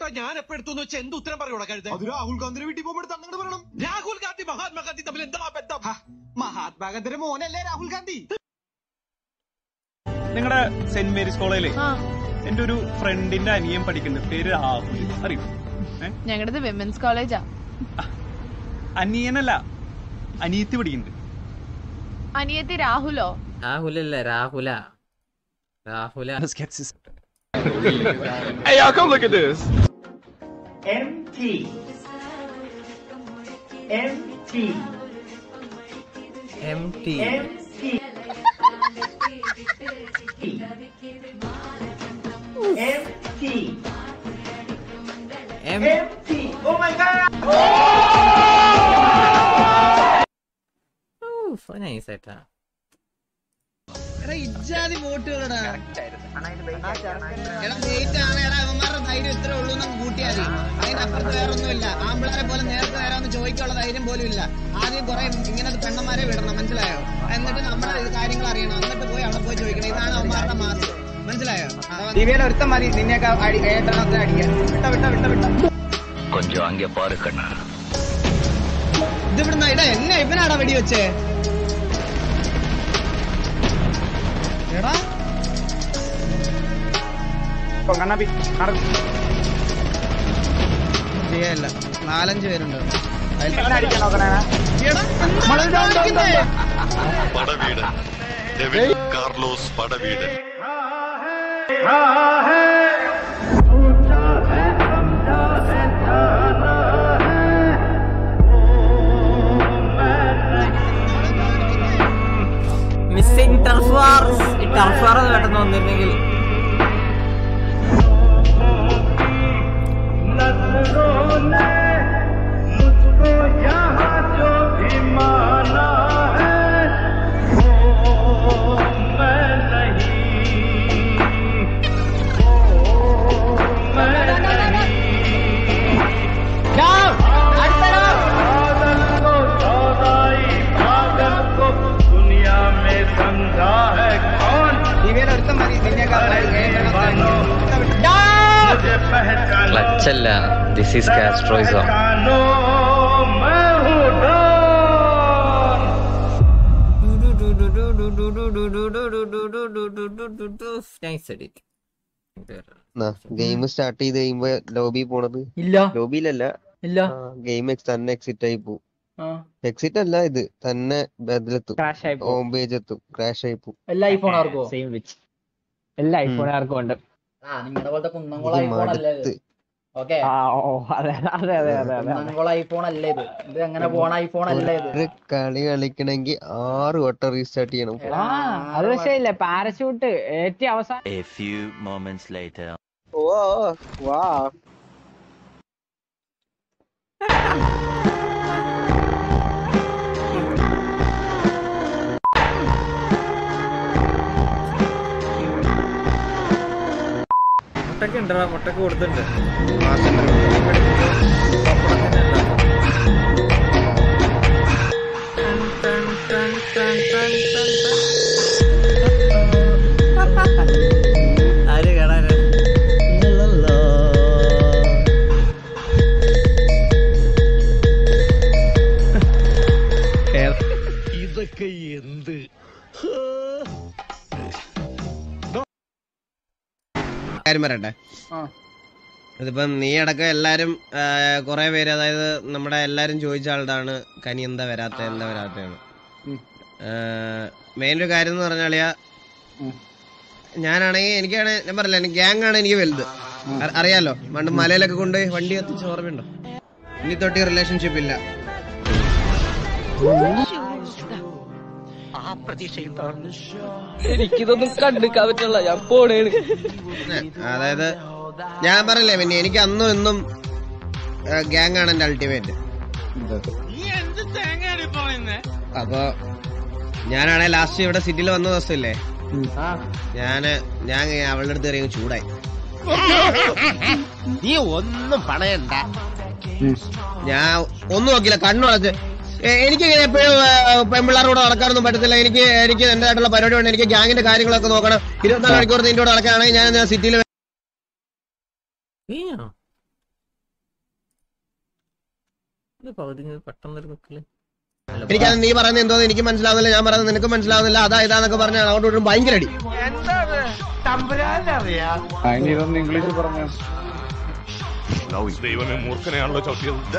ഞാൻ എപ്പോ എടുത്തു വെച്ചാൽ എന്ത് ഉത്തരം പറയൂടാ കഴുത അത് രാഹുൽ ഗാന്ധിയുടെ വീട്ടിൽ പോകുമ്പോൾ തന്നോട് പറയണം രാഹുൽ ഗാന്ധി മഹാത്മാഗാന്ധി തമ്മിൽ എന്താ ബന്ധം മഹാത്മാഗാന്ധിയുടെ മോനല്ലേ രാഹുൽ ഗാന്ധി നിങ്ങളുടെ സെന്റ് മേരീസ് കോളേജിലെ എന്റെ ഒരു ഫ്രണ്ടിന്റെ അനിയൻ പഠിക്കുന്നുണ്ട് പേര് രാഹുൽ അറിയോ ഏ? ഞങ്ങളുടെ വിമൻസ് കോളേജാ അനിയനല്ല അനിയത്തി പഠിക്കുന്നുണ്ട് അനിയത്തി രാഹുലോ രാഹുലല്ല രാഹുല രാഹുല Hey, y'all, come look at this. empty empty M T empty empty M empty oh my god നൈസായിട്ടാ ഇജ്ജാതി വോട്ടുകളടാ എടാ ലേറ്റ് ആണ് എടാ അവന്മാരുടെ ധൈര്യം ഇത്രേ ഉള്ളൂ എന്ന് കൂട്ടിയാൽ മതി അതിനപ്പുറത്ത് വേറെ ഒന്നുമില്ല ആമ്പിളാരെ പോലെ നേരത്തെ വരാമെന്ന് ചോദിക്കാനുള്ള ധൈര്യം പോലും ഇല്ല ആദ്യം കുറെ ഇങ്ങനത്തെ പെണ്ണന്മാരെ വിടണം മനസ്സിലായോ എന്നിട്ട് നമ്മുടെ ഇത് കാര്യങ്ങൾ അറിയണം എന്നിട്ട് പോയി അവിടെ പോയി ചോദിക്കണം ഇതാണ് അവന്മാരുടെ മാസ് മനസ്സിലായോ ദിവ്യയിൽ ഒരുത്തം മതി നിന്നെയൊക്കെ അടി ഏട്ടെണ്ണത്തിന് അടിക്കാൻ വിട്ട വിട്ട വിട്ട വിട്ട கொஞ்சம் அங்கே பாரு கண்ணா ഇത് ഇവിടുന്ന് ഇടാ എന്നെ ഇവനാടാ വെടി വെച്ചേ എടാ ചെയ്യല്ല നാലഞ്ച് പേരുണ്ട് എടാ, എന്താ കാണിക്കുന്നേ? Padavedu David Carlos Padavedu missing turf war turf war എന്ന് പെട്ടെന്ന് വന്നിരുന്നെങ്കിൽ ദിവ്യയിൽ ഒരുത്തം മതി നിന്നെയൊക്കെ ക്ലച്ചല്ല this is Castroism nice edit game start ചെയ്ത് കഴിയുമ്പോ ലോബി പോണത് ഇല്ല ലോബിയിലല്ല ഇല്ല ഗെയിം തന്നെ എക്സിറ്റ് ആയി പോവും എക്സിറ്റ് അല്ല ഇത് തന്നെ ബദലെത്തും ഹോം പേജ് എത്തും ക്രാഷ് ആയി പോവും എല്ലാ ഐഫോണാർക്കോ സെയിം വെച്ച് എല്ലാ ഉം. ഐഫോണുകാർക്കും ഉണ്ട് ആ നിങ്ങളുടെ പോലത്തെ കുന്നംകുളം ഇത് ഐഫോൺ അല്ലേ മടുത്ത് ഓക്കെ ആ ഓ അതെ അതെ അതെ അതെ അതെ കുന്നംകുളം ഐഫോൺ അല്ല ഇത് ഇത് എങ്ങനെ പോണ ഐഫോൺ അല്ല ഇത് ഒരു കളി കളിക്കണമെങ്കിൽ ആറ് വട്ടം റീസ്റ്റാർട്ട് ചെയ്യണം ആ അത് പക്ഷേ ഇല്ല പാരഷൂട്ട് ഏറ്റവും അവസാനം A few moments later. വാ മുട്ടക്ക് ഉണ്ടോ മുട്ടക്ക് കൊടുത്തിട്ടുണ്ട് ആര് കാണാന് ഇതൊക്കെ എന്ത് കാര്യം പറയട്ടെ ഇതിപ്പം നീ അടക്കം എല്ലാരും കുറെ പേര് അതായത് നമ്മുടെ എല്ലാരും ചോദിച്ച ആളുടെ കനി എന്താ വരാത്ത എന്താ വരാത്തതാണ് മെയിൻ ഒരു കാര്യം എന്ന് പറഞ്ഞാളിയാ ഞാനാണെങ്കിൽ എനിക്കാണ് ഞാൻ പറഞ്ഞില്ല എനിക്ക് ഗ്യാങ് ആണ് എനിക്ക് വലുത് അ- അറിയാലോ പണ്ട് മലയിലൊക്കെ കൊണ്ടുപോയി വണ്ടി കത്തിച്ച് ഓർമ്മയുണ്ടോ ഇനി തൊട്ടി റിലേഷൻഷിപ്പ് ഇല്ല എനിക്കിതൊന്നും കണ്ടിക്കാൻ പറ്റില്ല ഞാൻ പോണേണ് അതായത് ഞാൻ പറഞ്ഞില്ലേ പിന്നെ എനിക്ക് അന്നും ഇന്നും ഗ്യാങ് ആണ് എന്റെ അൾട്ടിമേറ്റ് അപ്പൊ ഞാനാണെ ലാസ്റ്റ് ഇവിടെ സിറ്റിയിൽ വന്ന ദിവസമില്ലേ ഞാന് ഞാൻ അവളുടെ അടുത്ത് കയറി ചൂടായി നീ ഒന്നും പണയണ്ട ഞാൻ ഒന്നും നോക്കില്ല കണ്ണു അടച്ച് എ- എനിക്ക് ഇങ്ങനെ എപ്പോഴും പെൺപിള്ളേരോട് നടക്കാനൊന്നും പറ്റത്തില്ല എനിക്ക് എനിക്ക് എന്റേതായിട്ടുള്ള പരിപാടി ഉണ്ട് എനിക്ക് ഗ്യാങ്ങിന്റെ കാര്യങ്ങളൊക്കെ നോക്കണം ഇരുപത്തിനാല് മണിക്കൂർ നിന്റെ കൂടെ നടക്കാനാണെങ്കിൽ ഞാൻ സിറ്റിയിൽ എനിക്കത് നീ പറയുന്നത് എന്തോ എനിക്ക് മനസ്സിലാവുന്നില്ല ഞാൻ പറയുന്നത് നിനക്ക് മനസ്സിലാവുന്നില്ല അതാ ഇതാന്നൊക്കെ പറഞ്ഞാൽ അങ്ങോട്ട് വിടും ഭയങ്കര അടി ഇംഗ്ലീഷ് പറഞ്ഞു ദൈവമേ മൂർഖനെയാണല്ലോ ചവിട്ടിയത്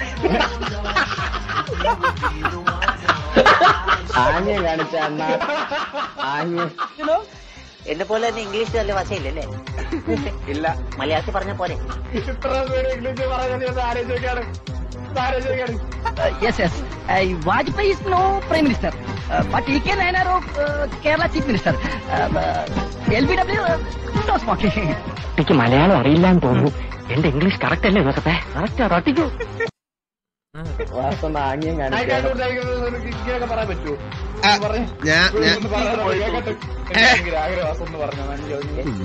ആഞ്ഞ കാണിച്ച അണ്ണ ആഞ്ഞ എന്നെ പോലെ തന്നെ ഇംഗ്ലീഷ് നല്ല ഭാഷയില്ലല്ലേ ഇല്ല മലയാളത്തിൽ പറഞ്ഞ പോലെ ഇത്ര പേര് ഇംഗ്ലീഷ് പറയുന്നത് ആലോചിക്കാണ് ആലോചിക്കാണ് yes yes Vajpayee is no prime minister but E K Nayanar of Kerala chief minister L B W no smoking എനിക്ക് മലയാളം അറിയില്ല എന്ന് തോന്നുന്നു എന്റെ ഇംഗ്ലീഷ് കറക്റ്റ് അല്ലേ നോക്കട്ടെ കറക്റ്റ് റട്ടിക്കൂ വാസ്തവ ആംഗ്യം കാണിച്ച ഇങ്ങനെയൊക്കെ പറയാൻ പറ്റുമോ ആ, ഞാൻ ഞാൻ ഒന്ന് പറയാൻ കേക്കട്ടെ. എനിക്ക് ആഗ്രഹം ഒന്ന് പറഞ്ഞു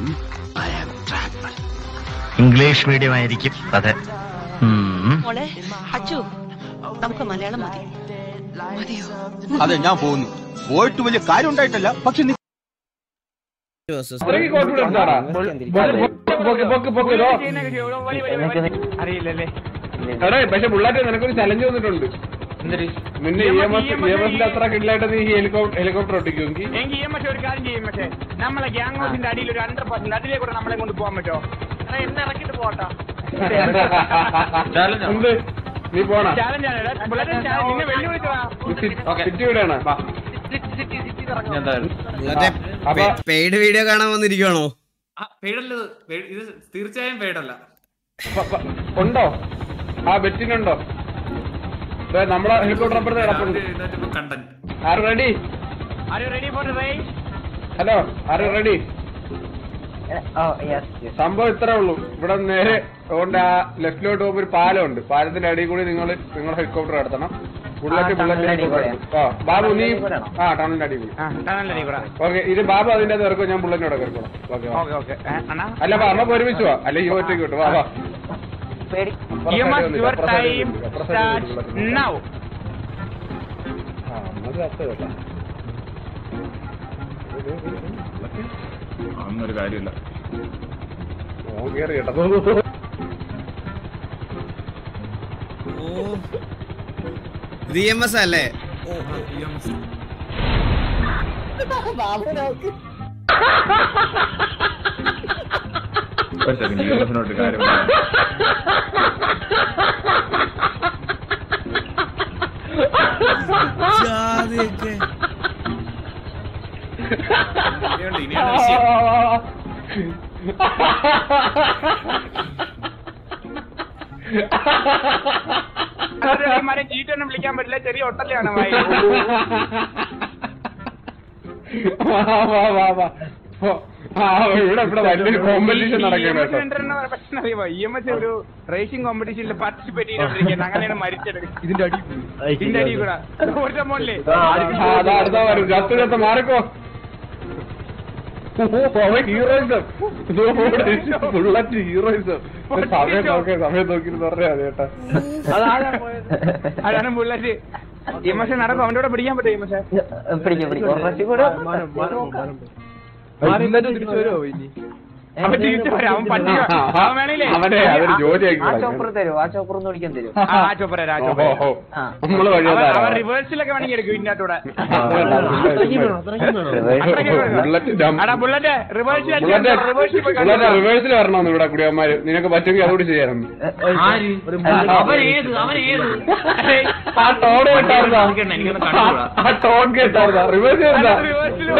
ഇംഗ്ലീഷ് മീഡിയം ആയിരിക്കും അതെ മോളെ അച്ചു നമുക്ക് മലയാളം മതി മതിയോ അതെ ഞാൻ പോകുന്നു പോയിട്ട് വലിയ കാര്യം ഉണ്ടായിട്ടല്ല പക്ഷെ നീ അത്രയ്ക്ക് കോൺഫിഡൻസ് ആടാ പൊക്ക് പൊക്ക് പൊക്ക് ഇതോ അറിയില്ലല്ലേ എടാ പക്ഷെ ബുള്ളറ്റ് നിനക്കൊരു ചലഞ്ച് വന്നിട്ടുണ്ട് നിന്നെ E M S E M എസിന്റെ അത്ര കിട്ടില്ലായിട്ട് നീ ഹെലികോപ്റ്റർ ഹെലികോപ്റ്റർ ഒട്ടിക്കുമെങ്കിൽ എങ്കിൽ ഈ പക്ഷെ ഒരു കാര്യം ചെയ്യും പക്ഷേ നമ്മളെ ഗ്യാങ് ഹൗസിന്റെ അടിയിൽ ഒരു ഹൺഡ്രഡ് പെർസെന്റ് അതിലേ കൂടെ നമ്മളെ കൊണ്ട് പോകാൻ പറ്റുമോ എടാ, എന്നെ ഇറക്കിട്ട് പോട്ടാ എന്ത് നീ പോണ ചാലഞ്ച് ആണ് ബുള്ളറ്റ് challenge. നിന്നെ വെല്ലുവിളിച്ചതാ സിറ്റി വിടാണ് അപ്പൊ പെയ്ഡ് വീഡിയോ കാണാൻ വന്നിരിക്കുവാണോ ഇത് തീർച്ചയായും പേടല്ല ഉണ്ടോ ആ ബെറ്റിനുണ്ടോ ദേ, നമ്മളെ ഹെലികോപ്റ്റർ അപ്പുറത്ത് കിടപ്പുണ്ട് കണ്ടന്റ് ആര് ready are you ready for the race hello ആര് റെഡി സംഭവം ഇത്രേ ഉള്ളൂ ഇവിടെ നേരെ അതുകൊണ്ട് ആ ലെഫ്റ്റിലോട്ട് പോകുമ്പോ ഒരു പാലമുണ്ട് പാലത്തിന്റെ അടിയിൽ കൂടി നിങ്ങൾ നിങ്ങൾ ഹെലികോപ്റ്റർ നടത്തണം ബുള്ളറ്റ് ബുള്ളറ്റ് ആ ബാബു നീ ആ ടണലിന്റെ അടിയിൽ കൂടി ടണലിന്റെ കൂടെ ഓക്കെ ഇത് ബാബു അതിന്റെ അത് ഇറക്കും ഞാൻ ബുള്ളറ്റിനോട് ഇറക്കണം ഓക്കെ ഓക്കെ ഓക്കെ അണ്ണാ അല്ല വാ നമുക്ക് ഒരുമിച്ച് വാ അല്ല ഈ ഒറ്റയ്ക്ക് വിട്ടു വാ വാ You must your time start now. അന്നൊരു കാര്യമില്ല കേറി കേട്ടോ ഡി എം എസ് അല്ലേ ഒരു സെക്കൻഡ് യൂഎസിനോട്ട് കാര്യം മരം ചീറ്റൊന്നും വിളിക്കാൻ പറ്റില്ല ചെറിയ ഒട്ടലാണ് വായി വാ വാ വാ വാ ഓ, ആ ഇവിടെ ഇവിടെ വലിയൊരു കോമ്പറ്റീഷൻ നടക്കണം കേട്ടോ പ്രശ്നം അറിയുമോ ഇ എം എസ് ഒരു റേസിംഗ് കോമ്പറ്റീഷനിൽ പാർട്ടിസിപ്പേറ്റ് ചെയ്തോണ്ടിരിക്കുന്നത് അങ്ങനെയാണ് മരിച്ചത് ഇതിന്റെ അടി ഇതിന്റെ അടി കൂടെ ഒറ്റ മോളിലെ ആ, അതാ അടുത്ത വരും ചത്ത് ചത്ത് മാറിക്കോ ഓ, അവൻ ഹീറോയിസം ബുള്ളറ്റ് ഹീറോയിസം സമയം നോക്കി സമയം നോക്കി പറഞ്ഞാ മതി കേട്ടാ അതാണ് ബുള്ളറ്റ് ഇ എം എസ് നടക്കും അവന്റെ കൂടെ പിടിക്കാൻ പറ്റും ഇ എം എസ് പിടിക്കും പിടിക്കും കുറച്ചും കൂടെ അവൻ തിരിച്ചു വരാം അവൻ പറ്റി അവൻ വേണേലേ അവനെ അതൊരു ജോലിയാക്കി ആ കളഞ്ഞു. ചോപ്പർ തരും ആ ചോപ്പർ ഒന്ന് ഓടിക്കാൻ തരും ആ ആ ചോപ്പര ആ ഓ, ചോപ്പര ഓ, ഓ. നമ്മള് വഴിയാ അവൻ റിവേഴ്സിലൊക്കെ വേണമെങ്കിൽ എടുക്കും ഇതിന്റെ അകത്തൂടെ ബുള്ളറ്റ് ഡം- അടാ ബുള്ളറ്റ് റിവേഴ്സിൽ ബുള്ളറ്റ് റിവേഴ്സിൽ പോയി ബുള്ളറ്റ് റിവേഴ്സിൽ വരണമെന്ന് ഇവിടെ കുടിയന്മാര് നിനക്ക് പറ്റുമെങ്കിൽ അതുകൂടി ചെയ്യാറുണ്ട് ആ ടോൺ കേട്ടാർന്നാ ആ ടോൺ കേട്ടാർന്നാ റിവേഴ്സ് ചെയ്താ റിവേഴ്സിൽ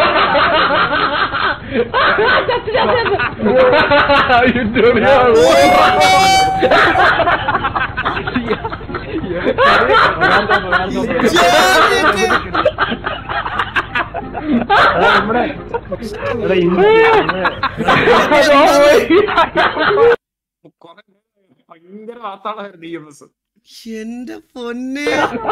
ഭയങ്കര വാർത്താളായിരുന്നു ഇ എം എസ് എന്റെ പൊന്നെ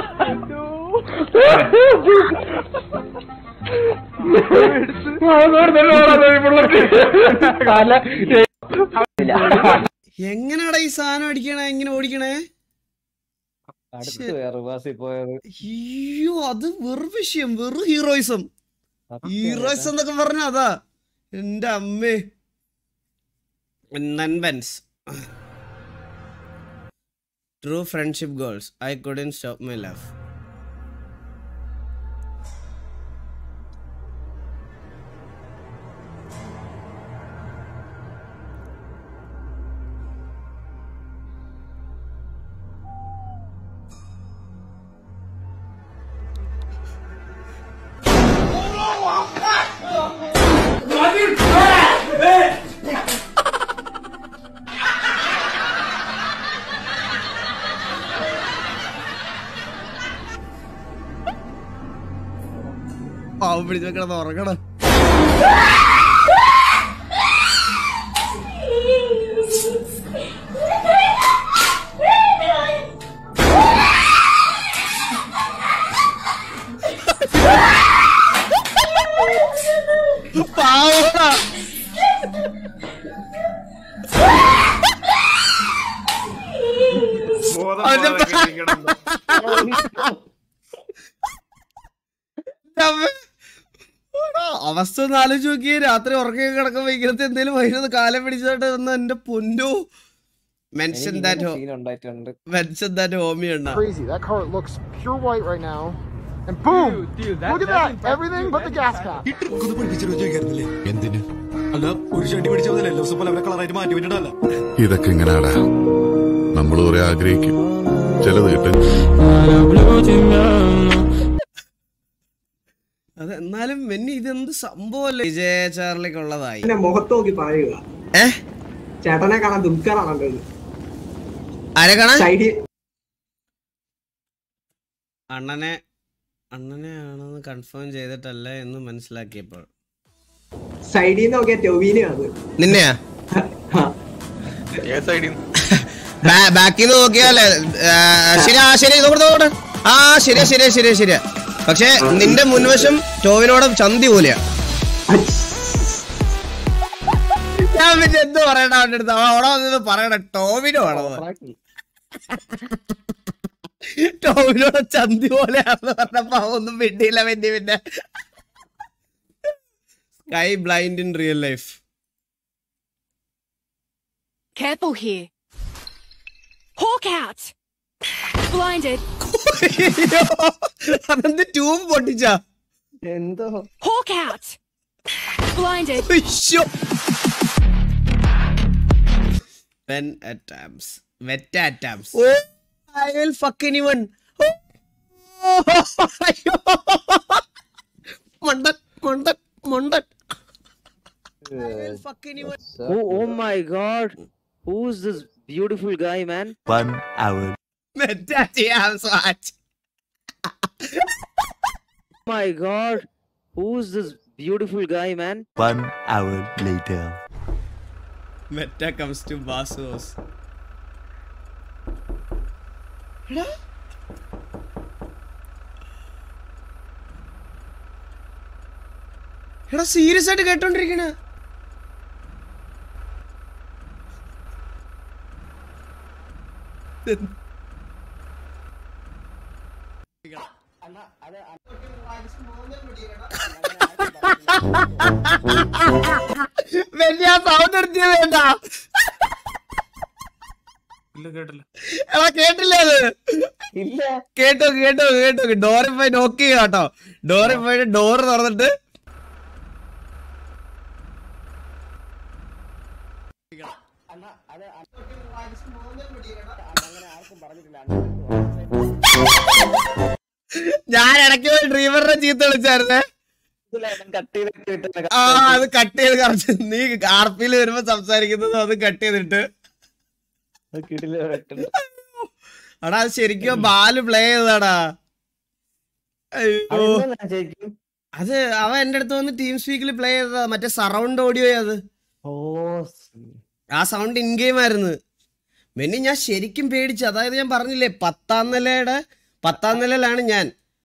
എങ്ങനെയാടാ ഈ സാധനം അടിക്കണേ എങ്ങനെ ഓടിക്കണേ അയ്യോ അത് വെറും വിഷയം വെറും ഹീറോയിസം ഹീറോയിസം എന്നൊക്കെ പറഞ്ഞ അതാ എന്റെ അമ്മേ നൻപൻസ് True friendship goals. I couldn't stop my laugh. പാവം പിടിച്ച് വെക്കണം ഉറങ്ങണം പാവടാ ബോധം അവന്റെ പോകാതെ ഇരിക്കണം. അമ്മേ. എടാ, അവസ്ഥ ഒന്ന് ആലോചിച്ച് നോക്കിയേ രാത്രി ഉറക്കം കിടക്കുമ്പോ ഇങ്ങനത്തെ എന്തെങ്കിലും വൈകുന്നത് കാലം പിടിച്ചിട്ട് വന്ന എന്റെ പൊന്നു mention that mention that homie എണ്ണ Crazy. That car looks pure white right now. And boom! Look at that! Everything but the gas cap. എന്തിന് അല്ല ഒരു ഷണ്ടി പിടിച്ച പോലെ എല്ലാ ദിവസം പല കളറായിട്ട് മാറ്റി പറ്റിട്ടല്ല ഇതൊക്കെ ഇങ്ങനാടാ നമ്മൾ കുറെ ആഗ്രഹിക്കും ചിലത് കിട്ടും അത് എന്നാലും മെന്നി ഇതെന്ത് സംഭവമല്ലേ വിജയ ചാർലിക്ക് ഉള്ളതായി എന്നെ മുഖത്ത് നോക്കി പറയുക ഏ ചേട്ടനെ കാണാൻ ദുൽഖറാണല്ലോ ഇത്. ആരെ കാണാൻ സൈഡിൽ അണ്ണനെ അണ്ണനെ ആണെന്ന് കൺഫേം ചെയ്തിട്ടല്ല എന്ന് മനസ്സിലാക്കിയപ്പോൾ സൈഡിൽ നിന്ന് നോക്കിയ ടൊവിനെ അത് നിന്നെയാ ബാക്കിൽ നിന്ന് നോക്കിയാലേ ആ, ശരി ആ ശരി നോക്കട്ടെ നോക്കട്ടെ ആ ശരിയാ ശരിയാ ശരിയാ ശരിയാ പക്ഷെ നിന്റെ മുൻവശം ടോവിനോടെ ചന്തി പോലെയാ ഞാൻ പിന്നെ എന്ത് പറയണ അവന്റെ അടുത്ത് അവൻ അവിടെ വന്നത് പറയണ ടോവിനോ ആണോ ടോവിനോടെ ചന്തി പോലെയാണെന്ന് പറഞ്ഞപ്പോ അവൻ ഒന്നും മിണ്ടിയില്ല പിന്നെ പിന്നെ sky blind in real life Careful here. Hawk out! Blinded. അതെന്ത് ട്യൂബ് പൊട്ടിച്ചാ എന്തോ Hawk out! Blinded. Pen attempts. Wet attempts. Oh, I will fuck anyone. Oh, അയ്യോ. മണ്ടൻ മണ്ടൻ മണ്ടൻ I will fuck anyone. Oh, oh my god. Who's this beautiful guy, man? One hour. Wet attempts, what? my god. Who's this beautiful guy, man? One hour later. Meta comes to Basos. എടാ എടാ serious ആയിട്ട് കേട്ടോണ്ടിരിക്കണ വലിയ sound എടുത്തിയത് വേണ്ട ഇല്ല കേട്ടില്ല എടാ കേട്ടില്ലേ അത് ഇല്ല കേട്ടോ കേട്ടോ കേട്ടോ ഡോറിൽ പോയി നോക്ക് ചെയ്യുക കേട്ടോ ഡോറിൽ പോയിട്ട് ഡോറ് തുറന്നിട്ട് ഞാൻ ഇടയ്ക്ക് പോയി ഡ്രീമറിനെ ചീത്ത വിളിച്ചായിരുന്നേ ആ അത് കട്ട് ചെയ്ത് കുറച്ച് നീ ആർപിയിൽ വരുമ്പോ സംസാരിക്കുന്നത് അത് കട്ട് ചെയ്തിട്ട് എടാ അത് ശരിക്കും ബാല് പ്ലേ ചെയ്തടാ അയ്യോ അത് അവൻ എന്റെ അടുത്ത് വന്ന് ടീം സ്പീക്കിൽ പ്ലേ ചെയ്തതാ മറ്റേ സറൗണ്ട് ഓഡിയോ അത് ആ സൗണ്ട് ഇൻ ഗെയിം ആയിരുന്നു മെന്നി ഞാൻ ശരിക്കും പേടിച്ചു അതായത് ഞാൻ പറഞ്ഞില്ലേ പത്താം നിലയുടെ പത്താം നിലയിലാണ് ഞാൻ